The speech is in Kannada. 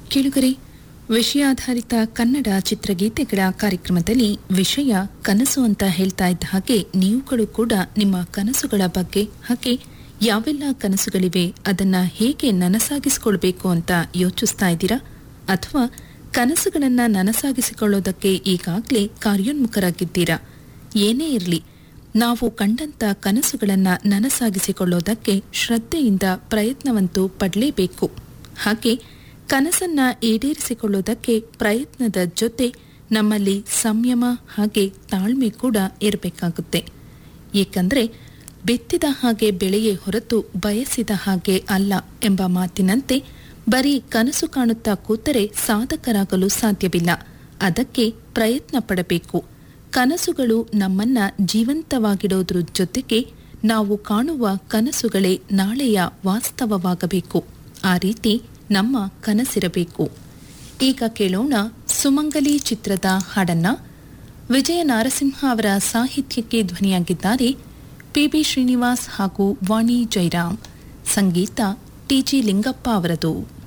ಕೇಳುಗರೆ ವಿಷಯಾಧಾರಿತ ಕನ್ನಡ ಚಿತ್ರಗೀತೆಗಳ ಕಾರ್ಯಕ್ರಮದಲ್ಲಿ ವಿಷಯ ಕನಸು ಅಂತ ಹೇಳ್ತಾ ಇದ್ದ ಹಾಗೆ ನೀವುಗಳು ಕೂಡ ನಿಮ್ಮ ಕನಸುಗಳ ಬಗ್ಗೆ ಹಾಗೆ ಯಾವೆಲ್ಲ ಕನಸುಗಳಿವೆ ಅದನ್ನ ಹೇಗೆ ನನಸಾಗಿಸಿಕೊಳ್ಬೇಕು ಅಂತ ಯೋಚಿಸ್ತಾ ಇದ್ದೀರಾ ಅಥವಾ ಕನಸುಗಳನ್ನ ನನಸಾಗಿಸಿಕೊಳ್ಳೋದಕ್ಕೆ ಈಗಾಗಲೇ ಕಾರ್ಯೋನ್ಮುಖರಾಗಿದ್ದೀರಾ ಏನೇ ಇರಲಿ ನಾವು ಕಂಡಂತ ಕನಸುಗಳನ್ನ ನನಸಾಗಿಸಿಕೊಳ್ಳೋದಕ್ಕೆ ಶ್ರದ್ಧೆಯಿಂದ ಪ್ರಯತ್ನವಂತೂ ಪಡಲೇಬೇಕು ಹಾಗೆ ಕನಸನ್ನ ಈಡೇರಿಸಿಕೊಳ್ಳೋದಕ್ಕೆ ಪ್ರಯತ್ನದ ಜೊತೆ ನಮ್ಮಲ್ಲಿ ಸಂಯಮ ಹಾಗೆ ತಾಳ್ಮೆ ಕೂಡ ಇರಬೇಕಾಗುತ್ತೆ ಏಕೆಂದರೆ ಬಿತ್ತಿದ ಹಾಗೆ ಬೆಳೆಯೇ ಹೊರತು ಬಯಸಿದ ಹಾಗೆ ಅಲ್ಲ ಎಂಬ ಮಾತಿನಂತೆ ಬರೀ ಕನಸು ಕಾಣುತ್ತಾ ಕೂತರೆ ಸಾಧಕರಾಗಲು ಸಾಧ್ಯವಿಲ್ಲ ಅದಕ್ಕೆ ಪ್ರಯತ್ನ ಪಡಬೇಕು ಕನಸುಗಳು ನಮ್ಮನ್ನ ಜೀವಂತವಾಗಿಡೋದ್ರ ಜೊತೆಗೆ ನಾವು ಕಾಣುವ ಕನಸುಗಳೇ ನಾಳೆಯ ವಾಸ್ತವವಾಗಬೇಕು ಆ ರೀತಿ ನಮ್ಮ ಕನಸಿರಬೇಕು ಈಗ ಕೇಳೋಣ ಸುಮಂಗಲಿ ಚಿತ್ರದ ಹಾಡನ್ನ ವಿಜಯ ನಾರಸಿಂಹ ಅವರ ಸಾಹಿತ್ಯಕ್ಕೆ ಧ್ವನಿಯಾಗಿದ್ದಾರೆ ಪಿಬಿ ಶ್ರೀನಿವಾಸ್ ಹಾಗೂ ವಾಣಿ ಜೈರಾಮ್ ಸಂಗೀತ ಟಿಜಿ ಲಿಂಗಪ್ಪ ಅವರದು